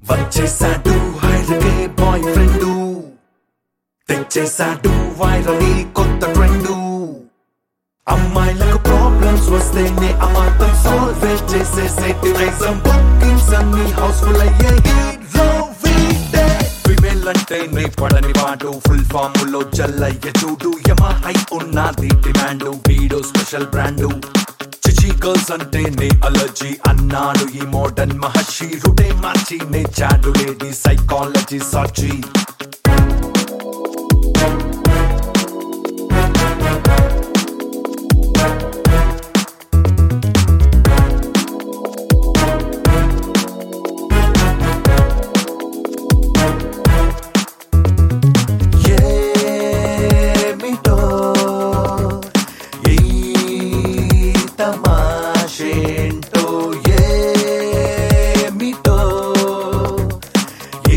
వచ్చేసాడు హైరకే boy friend తెచ్చేసాడు వైరల్ ఈ కొత్త ట్రెండ్ అమ్మాయిలకు ప్రాబ్లమ్స్ వస్తేనే అమాంతం సాల్వ్ చేసేసేటి రైజం బుకింగ్స్ అన్ని హౌస్ఫుల్ అయ్యాయి వీడే ఫిమేల్ అంటే నే పడని వాడు ఫుల్ ఫామ్ లో జల్లయ్య చూడు యమా హై ఉన్నది డిమాండ్ వీడో స్పెషల్ బ్రాండ్ చిచి గర్ల్స్ అంటే నే అలర్జీ అన్నాడు ఈ మోడర్న్ మహర్షి రుడే మార్చి నే చాడు లేడీ సైకాలజీ సాచి ఏమిటో ఈ తమాషేంటో ఏమిటో ఈ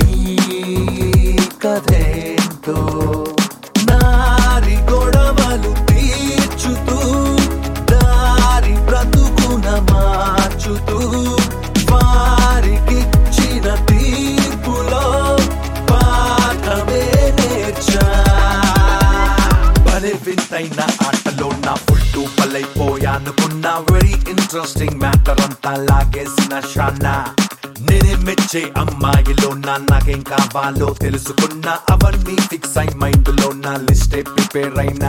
కథేంటో నారి గొడవలు తీర్చుతూ దారి బ్రతుకున మార్చుతూ వారికిచ్చిన తీర్పులో పాఠమే నేర్చా భలే వింతైన ఆటలో నా ఫుల్టు పలైపోయానుకున్నా వెరీ ఇంట్రెస్టింగ్ మ్యాటర్ అంతా లాగేసిన షానా నేనే మెచ్చే అమ్మాయిలో నా నాకేం కావాలో తెలుసుకున్నా అవన్నీ ఫిక్స్ అయి మైండ్ లో నా లిస్టే ప్రిపేర్ అయినా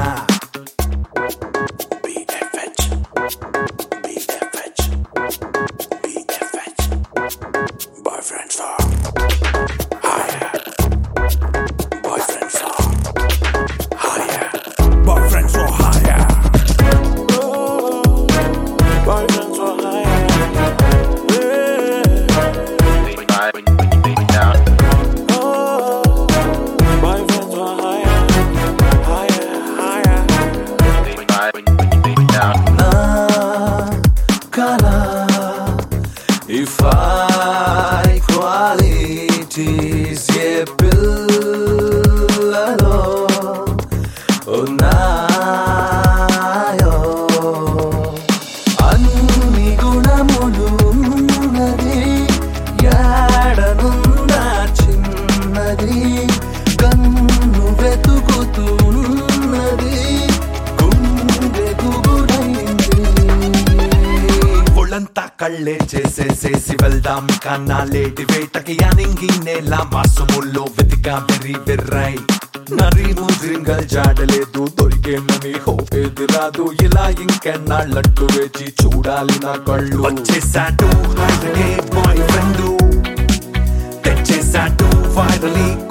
BFH, BFH, BFH, boyfriend for hire, boyfriend for hire. Boyfriends for hire. Boyfriends for hire. Boyfriends for hire. Hire, hire. నా కళ If I qualities ఏ పిల్లలో ఉన్నాయో అన్ని గుణములు ఉన్నది యాడనుందా చిన్నది కన్ను వెతుకుతున్నది గుండె గుబురైంది ఒళ్ళంతా కళ్ళే చేసేసేసి వెళ్దాం కన్నా లేటి వేటకి యానింగి నేల మాసముల్లో వెతికా వెర్రి వెర్రై నరి ముద్రింగల్ జాడలేదు దొరికేనని హోపేది రాదు ఇలా ఇంకెన్నాళ్ళట్టు వేచి చూడాలి నా కళ్ళు వచ్చేసాడు హైదరే బాయ్ ఫ్రెండ్ తెచ్చేసాడు వైరలీ